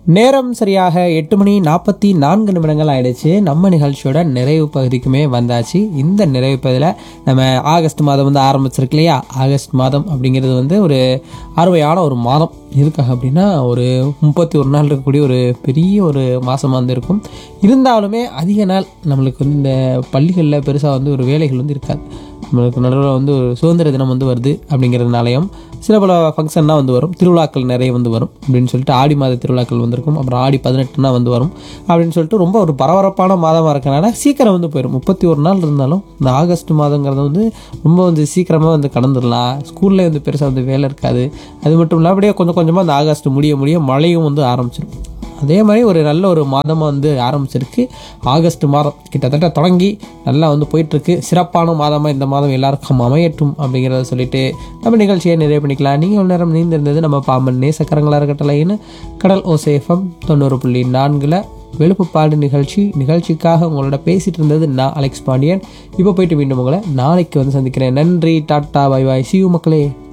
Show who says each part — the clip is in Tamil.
Speaker 1: நேரம் சரியாக எட்டு மணி நாற்பத்தி நான்கு நிமிடங்கள் ஆயிடுச்சு நம்ம நிகழ்ச்சியோட நிறைவு பகுதிக்குமே வந்தாச்சு இந்த நிறைவு பகுதியில் நம்ம ஆகஸ்ட் மாதம் வந்து ஆரம்பிச்சிருக்கு இல்லையா ஆகஸ்ட் மாதம் அப்படிங்கிறது வந்து ஒரு அருமையான ஒரு மாதம் எதுக்காக அப்படின்னா ஒரு முப்பத்தி ஒரு நாள் இருக்கக்கூடிய ஒரு பெரிய ஒரு மாதமாக வந்து இருக்கும் இருந்தாலுமே அதிக நாள் நம்மளுக்கு வந்து இந்த பள்ளிகளில் பெருசாக வந்து ஒரு வேலைகள் வந்து இருக்காது நம்மளுக்கு நடுவில் வந்து ஒரு சுதந்திர தினம் வந்து வருது அப்படிங்கிறதுனாலையும் சில பல ஃபங்க்ஷன்லாம் வந்து வரும் திருவிழாக்கள் நிறைய வந்து வரும் அப்படின்னு சொல்லிட்டு ஆடி மாத திருவிழாக்கள் வந்திருக்கும் அப்புறம் ஆடி பதினெட்டுனா வந்து வரும் அப்படின்னு சொல்லிட்டு ரொம்ப ஒரு பரபரப்பான மாதமாக இருக்கனால சீக்கிரம் வந்து போயிடும் முப்பத்தி ஒரு நாள் இருந்தாலும் இந்த ஆகஸ்ட் மாதங்கிறது வந்து ரொம்ப வந்து சீக்கிரமாக வந்து கடந்துடலாம் ஸ்கூல்ல வந்து பெருசாக வந்து வேலை இருக்காது அது மட்டும் இல்லாமல் அப்படியே கொஞ்சம் கொஞ்சமாக அந்த ஆகஸ்ட் முடிய முடிய மழையும் வந்து ஆரம்பிச்சிடும் அதே மாதிரி ஒரு நல்ல ஒரு மாதமாக வந்து ஆரம்பிச்சிருக்கு ஆகஸ்ட் மாதம் கிட்டத்தட்ட தொடங்கி நல்லா வந்து போயிட்டுருக்கு சிறப்பான மாதமாக இந்த மாதம் எல்லாருக்கும் அமையட்டும் அப்படிங்கிறத சொல்லிட்டு நம்ம நிகழ்ச்சியை நிறைவு பண்ணிக்கலாம் நீங்கள் ஒரு நேரம் நீந்திருந்தது நம்ம பாம்பன் நேசக்கரங்களாக இருக்கட்டலைன்னு கடல் ஓசேஃபம் தொண்ணூறு புள்ளி நான்கில் வெளுப்புப்பாடு நிகழ்ச்சி நிகழ்ச்சிக்காக உங்களோட பேசிட்டு இருந்தது நான் அலெக்ஸ் பாண்டியன் இப்போ போயிட்டு மீண்டும் உங்களை நாளைக்கு வந்து சந்திக்கிறேன் நன்றி டாட்டா பை பாய் சியூ மக்களே